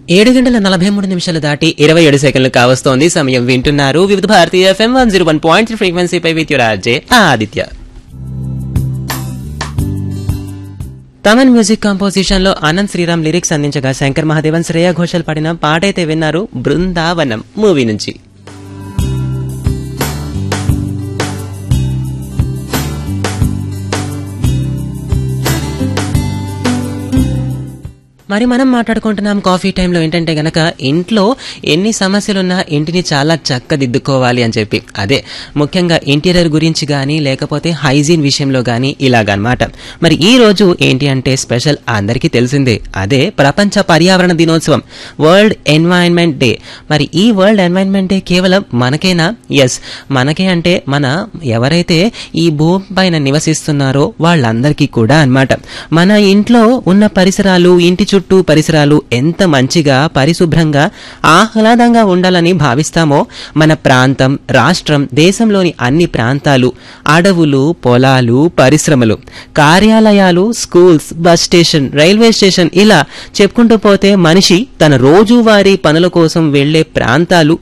ఏడు గంటల నలభై మూడు నిమిషాలు దాటి ఇరవై ఏడు సెకండ్లు కావస్తోంది సమయం వింటున్నారు వివిధ భారతీయ FM one zero one point ఫ్రీక్వెన్సీపై with your RJ Aditya Thaman music composition లో ఆనంద్ శ్రీరామ్ లిరిక్స్ అందించగా శంకర్ మహాదేవన్ శ్రేయా ఘోషల్ పాడిన పాట అయితే విన్నారు బృందావనం మూవీ నుంచి మరి మనం మాట్లాడుకుంటున్నాం కాఫీ టైంలో ఏంటంటే గనక ఇంట్లో ఎన్ని సమస్యలున్నా ఇంటిని చాలా చక్కదిద్దుకోవాలి అని చెప్పి అదే ముఖ్యంగా ఇంటీరియర్ గురించి కానీ లేకపోతే హైజీన్ విషయంలో కానీ ఇలాగనమాట మరి ఈ రోజు ఏంటి అంటే స్పెషల్ అందరికీ తెలిసిందే అదే ప్రపంచ పర్యావరణ దినోత్సవం వరల్డ్ ఎన్వైరన్మెంట్ డే మరి ఈ వరల్డ్ ఎన్వైరన్మెంట్ డే కేవలం మనకేనా ఎస్ మనకే అంటే మన ఎవరైతే ఈ భూమి పైన నివసిస్తున్నారో వాళ్ళందరికీ కూడా అన్నమాట మన ఇంట్లో ఉన్న పరిసరాలు ఇంటి చుట్టూ పరిసరాలు ఎంత మంచిగా పరిశుభ్రంగా ఆహ్లాదంగా ఉండాలని భావిస్తామో మన ప్రాంతం రాష్ట్రం దేశంలోని అన్ని ప్రాంతాలు అడవులు పొలాలు పరిశ్రమలు కార్యాలయాలు schools bus station railway station ఇలా చెప్పుకుంటూ పోతే మనిషి తన రోజువారీ పనుల కోసం వెళ్లే ప్రాంతాలు